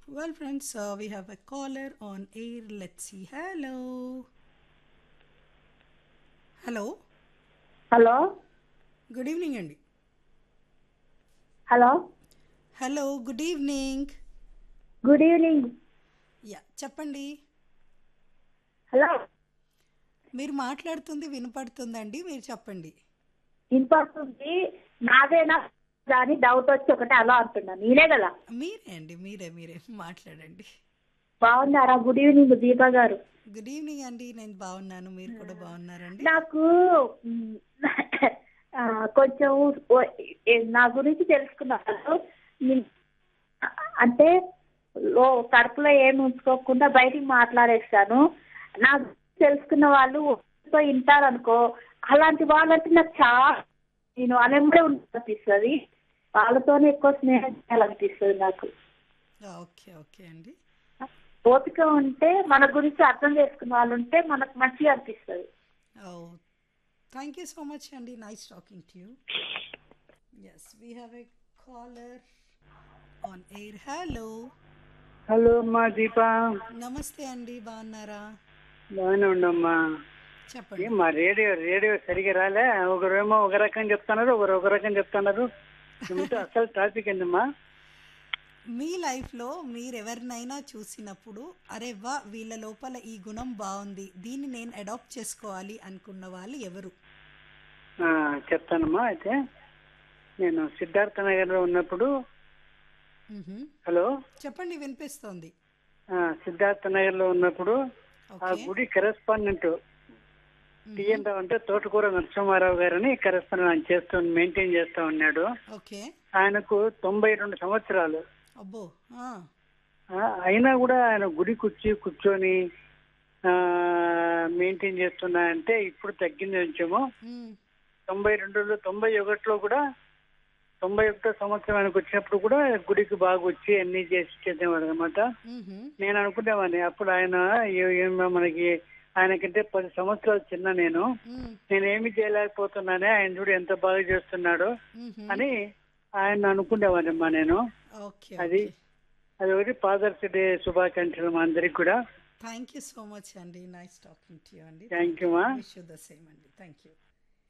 Well, friends, uh, we have a caller on air. Let's see. Hello. Hello hello good evening అండి hello hello good evening good evening yeah చెప్పండి hello మీరు మాట్లాడుతుంది వినపడుతుందండి మీరు చెప్పండి వినపడుతుంది నాదేనా అని డౌట్ వచ్చి ఒకటి అలా అంటున్నా నేనే కదా మీరే అండి మీరే మీరే మాట్లాడండి బాగున్నారా గుడ్ ఈవినింగ్ దీపా గారు గుడ్ ఈవినింగ్ అండి నేను బాగున్నాను మీరు కూడా బాగున్నారండి నాకు మ్, ఆ, కొంచెం ఓ- ఏ- నా గురించి తెలుసుకున్నారు ని- అంటే లో కడుపులో ఏమి ఉంచుకోకుండా బయటికి మాట్లాడేస్తాను నా గురించి తెలుసుకున్న వాళ్ళు తో వింటారనుకో అలాంటి వాళ్ళంటే నాకు చాలా నేను అలెంబడే అనిపిస్తుంది వాళ్ళతోనే ఎక్కువ స్నేహం చేయాలనిపిస్తుంది నాకు ఓకే ఓకే అండి ఓపిక ఉంటే మన గురించి అర్థం చేసుకున్న వాళ్ళు ఉంటే మనకు మంచిగా అనిపిస్తుంది oh thank you so much అండి nice talking to you yes we have a caller on air hello hello అమ్మా దీప నమస్తే అండి బాగున్నారా బాగానే ఉండమ్మా చెప్పండి ఏం మా రేడియో రేడియో సరిగా రాలే ఒకరేమో ఒక రకం చెప్తున్నారు ఒకరు ఒక రకం చెప్తున్నారు ఏమిటో అసలు టాపిక్ ఏందమ్మా మీ లైఫ్లో మీరు ఎవరినైనా చూసినప్పుడు అరే వా వీళ్ళ లోపల ఈ గుణం బాగుంది దీన్ని నేను అడాప్ట్ చేసుకోవాలి అనుకున్న వాళ్ళు ఎవరు ఆ, చెప్తానమ్మా అయితే నేను సిద్ధార్థ నగర్లో ఉన్నప్పుడు మ్హూ. హలో చెప్పండి వినిపిస్తోంది ఆ, సిద్ధార్థ నగర్లో ఉన్నప్పుడు ఆ ఓకే గుడి కరెస్పాండెంట్ టిఎన్ రావు అంటే తోటకూర నరసింహారావు గారని కరెస్పాండెంట్ ఆయన చేస్తూ మెయింటైన్ చేస్తూ ఉన్నాడు ఓకే ఆయనకు తొంభై రెండు సంవత్సరాలు అబ్బో ఆ. ఆ, అయినా కూడా ఆయన గుడి కూర్చి కూర్చొని మెయింటైన్ చేస్తున్నా అంటే ఇప్పుడు తగ్గింది కొంచెము మ్. తొంభై రెండులో తొంభై ఒకటిలో కూడా తొంభై ఒకటో సంవత్సరం ఆయనకు వచ్చినప్పుడు కూడా గుడికి బాగా వచ్చి అన్ని చేసి చేసేవాడు అనమాట మ్హూ. నేను అనుకునేవాడిని అప్పుడు ఆయన ఏ- ఏం మనకి ఆయనకంటే పది సంవత్సరాలు చిన్న నేను మ్. నేనేమి చేయలేకపోతున్నానే ఆయన చూడు ఎంత బాగా చేస్తున్నాడో మ్హూ. అని ఆయన అనుకునేవాడినమ్మా నేను ఓకే అది అది ఒకటి ఫాదర్స్ డే శుభాకాంక్షలు మా అందరికి కూడా థ్యాంక్ యూ సో మచ్ అండి నైస్ టాకింగ్ టు యూ అండి థ్యాంక్ యూ మా విష్ యూ ద సేమ్ అండి థ్యాంక్ యూ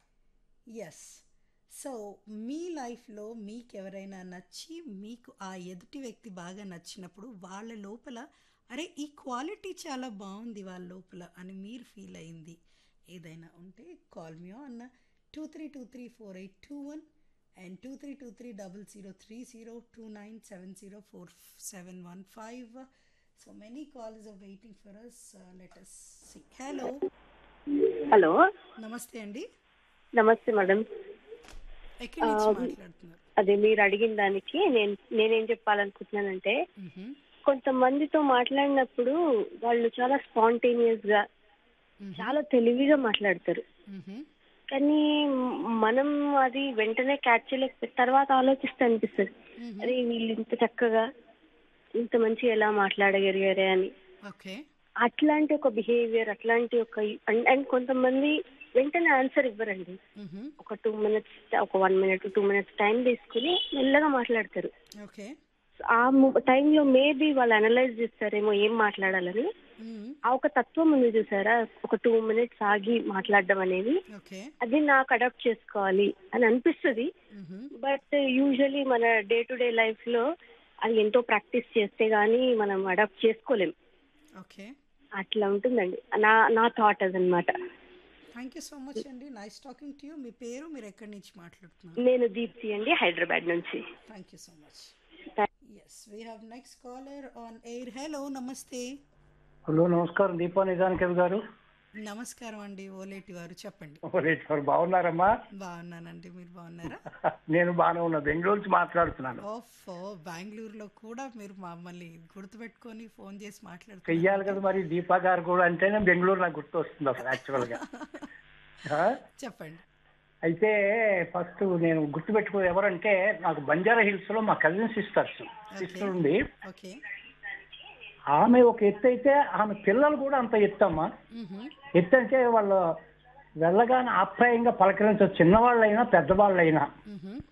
ఎస్ సో మీ లైఫ్లో మీకు ఎవరైనా నచ్చి మీకు ఆ ఎదుటి వ్యక్తి బాగా నచ్చినప్పుడు వాళ్ళ లోపల అరే ఈ క్వాలిటీ చాలా బాగుంది వాళ్ళ లోపల అని మీరు ఫీల్ అయింది ఏదైనా ఉంటే కాల్ మీ అన్న two three two three four eight two one and two three two three double zero three zero two nine seven zero four seven one five so many calls are waiting for us let us see hello hello నమస్తే అండి నమస్తే madam ఎక్కడి నుంచి మాట్లాడుతున్నారు అదే మీరు అడిగిన దానికి నేను నేనేం చెప్పాలనుకుంటున్నానంటే మ్హూ. కొంతమందితో మాట్లాడినప్పుడు వాళ్ళు చాలా స్పాంటేనియస్ గా మ్హూ. చాలా తెలివిగా మాట్లాడతారు మ్హూ. కానీ మనం అది వెంటనే క్యాచ్ చేయలేకపోతే తర్వాత ఆలోచిస్తే అనిపిస్తుంది మ్హూ. అరే వీళ్ళు ఇంత చక్కగా ఇంత మంచిగా ఎలా మాట్లాడగలిగారే అని ఓకే అట్లాంటి ఒక బిహేవియర్ అట్లాంటి ఒక అండ్ అండ్ కొంతమంది వెంటనే ఆన్సర్ ఇవ్వరండి మ్హూ. ఒక టూ మినిట్స్ ఒక one minute two minutes time తీసుకుని మెల్లగా మాట్లాడతారు ఓకే ఆ టైంలో మేబీ వాళ్ళు అనలైజ్ చేస్తారేమో ఏం మాట్లాడాలని మ్మ్. ఆ ఒక తత్వం ఉంది చూసారా ఒక టూ మినిట్స్ ఆగి మాట్లాడడం అనేది ఓకే అది నాకు అడాప్ట్ చేసుకోవాలి అని అనిపిస్తుంది మ్హూ. బట్ యూజువలీ మన డే టు డే లైఫ్ లో అది ఎంతో ప్రాక్టీస్ చేస్తే గానీ మనం అడాప్ట్ చేసుకోలేం ఓకే అట్లా ఉంటుందండి నా నా థాట్ అదనమాట థ్యాంక్ యూ సో మచ్ అండి నైస్ టాకింగ్ టు యూ మీ పేరు మీరు ఎక్కడి నుంచి మాట్లాడుతున్నారు నేను దీప్తి అండి హైదరాబాద్ నుంచి thank you so much yes we have next caller on air hello నమస్తే హలో నమస్కారం దీపా నిజానికవి గారు నమస్కారం అండి ఓలేటి వారు చెప్పండి ఓలేటి గారు బాగున్నారమ్మా బాగున్నానండి మీరు బాగున్నారా నేను బాగానే ఉన్నా బెంగళూరు నుంచి మాట్లాడుతున్నాను ఓఫో బెంగళూరులో కూడా మీరు మమ్మల్ని గుర్తుపెట్టుకొని ఫోన్ చేసి మాట్లాడుతున్నారు చెయ్యాలి కదా మరి దీపా గారు కూడా అంటేనే బెంగళూరు నాకు గుర్తు వస్తుంది అసలు యాక్చువల్ గా ఆ? చెప్పండి అయితే ఫస్ట్ నేను గుర్తుపెట్టుకో ఎవరంటే నాకు బంజారా హిల్స్ లో మా కజిన్ సిస్టర్స్ సిస్టర్ ఉంది ఓకే ఆమె ఒక ఎత్తు అయితే ఆమె పిల్లలు కూడా అంత ఎత్తమ్మా మ్హూ. ఎత్తు అంటే వాళ్ళు వెళ్ళగానే ఆప్యాయంగా పలకరించవచ్చు చిన్నవాళ్ళైనా పెద్దవాళ్ళైనా మ్హూ.